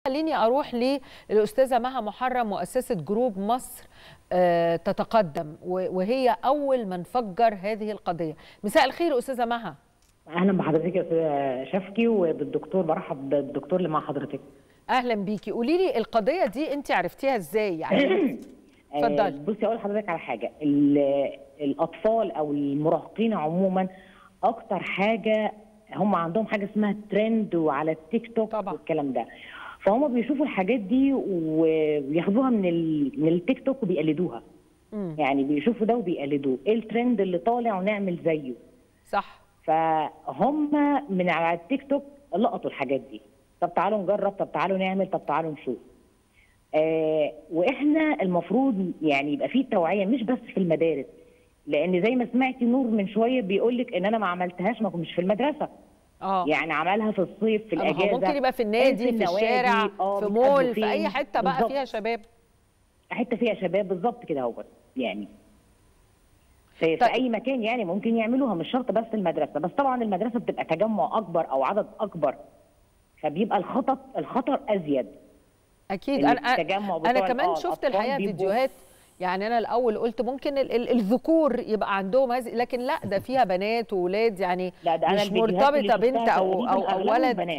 خليني اروح للاستاذه مها محرم مؤسسه جروب مصر آه، تتقدم و- وهي اول من فجر هذه القضيه مساء الخير استاذه مها اهلا بحضرتك يا استاذ شفكي وبالدكتور برحب بالدكتور اللي مع حضرتك اهلا بيكي قولي لي القضيه دي انت عرفتيها ازاي يعني اتفضلي. آه، بصي اقول لحضرتك على حاجه ال- الاطفال او المراهقين عموما اكتر حاجه هم عندهم حاجه اسمها ترند وعلى التيك توك طبعا. والكلام ده فهم بيشوفوا الحاجات دي وبياخدوها من ال... من التيك توك وبيقلدوها مم. يعني بيشوفوا ده وبيقلدوه ايه الترند اللي طالع ونعمل زيه صح فهم من على التيك توك لقطوا الحاجات دي طب تعالوا نجرب طب تعالوا نعمل طب تعالوا نشوف آه واحنا المفروض يعني يبقى في توعيه مش بس في المدارس لان زي ما سمعتي نور من شويه بيقول لك ان انا ما عملتهاش ما كنتش في المدرسه اه يعني عملها في الصيف في أما هو الاجازه ممكن يبقى في النادي في, النوادي، الشارع آه، في بيتقابلوا مول في فين. اي حته بقى بالظبط. فيها شباب حته فيها شباب بالظبط كده اهو يعني في, طيب. في اي مكان يعني ممكن يعملوها مش شرط بس المدرسه بس طبعا المدرسه بتبقى تجمع اكبر او عدد اكبر فبيبقى الخطر الخطر ازيد اكيد إن انا التجمع انا بتوع كمان آه، شفت الأطفال الحقيقه بيبقوا- فيديوهات يعني انا الاول قلت ممكن ال ال الذكور يبقى عندهم هذه لكن لا ده فيها بنات وولاد يعني لا ده انا مش الفيديوهات اللي مرتبطه بنت شفتها او تقريباً او, أو أغلبهم ولد بنات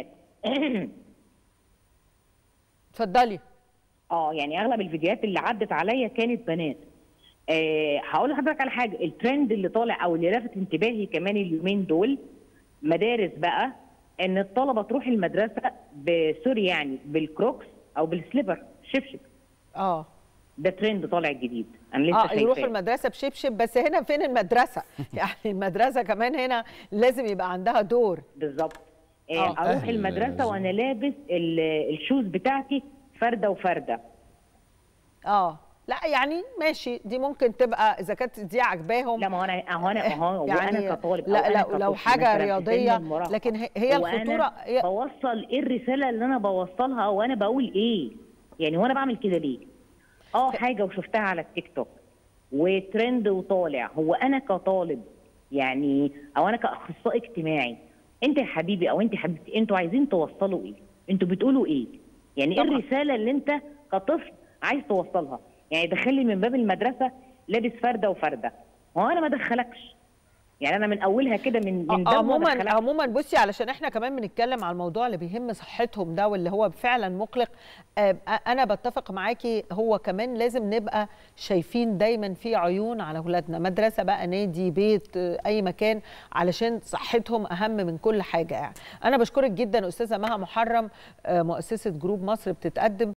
اتفضلي اه يعني اغلب الفيديوهات اللي عدت عليا كانت بنات آه هقول لحضرتك على حاجه الترند اللي طالع او اللي لفت انتباهي كمان اليومين دول مدارس بقى ان الطلبه تروح المدرسه بسوري يعني بالكروكس او بالسليبر شبشب اه ده ترند طالع جديد انا لسه اه شايفاه يروحوا المدرسه بشبشب بس هنا فين المدرسه يعني المدرسه كمان هنا لازم يبقى عندها دور بالظبط آه. آه اروح أهل المدرسه زوم. وانا لابس ال- الشوز بتاعتي فرده وفرده اه لا يعني ماشي دي ممكن تبقى اذا كانت دي عجباهم لا ما هو انا هو انا هو يعني وانا كطالب أو لا أنا لا كطفل لو حاجه مثلاً في سن رياضيه المراهقة، لكن هي- هي هو أنا الخطوره هي بوصل ايه الرساله اللي انا بوصلها وانا بقول ايه يعني وانا بعمل كده ليه اه حاجه وشفتها على التيك توك وترند وطالع هو انا كطالب يعني او انا كاخصائي اجتماعي انت يا حبيبي او انت يا حبيبتي انتوا عايزين توصلوا ايه انتوا بتقولوا ايه يعني ايه طبعاً. الرساله اللي انت كطفل عايز توصلها يعني دخلني من باب المدرسه لابس فرده وفرده هو انا ما ادخلكش يعني انا من اولها كده من من باب ما عموما أدخلكش. عموما بصي علشان احنا كمان بنتكلم على الموضوع اللي بيهم صحتهم ده واللي هو فعلا مقلق آه، انا بتفق معاكي هو كمان لازم نبقى شايفين دايما في عيون على اولادنا مدرسه بقى نادي بيت آه، اي مكان علشان صحتهم اهم من كل حاجه يعني انا بشكرك جدا استاذه مها محرم آه، مؤسسه جروب مصر بتتقدم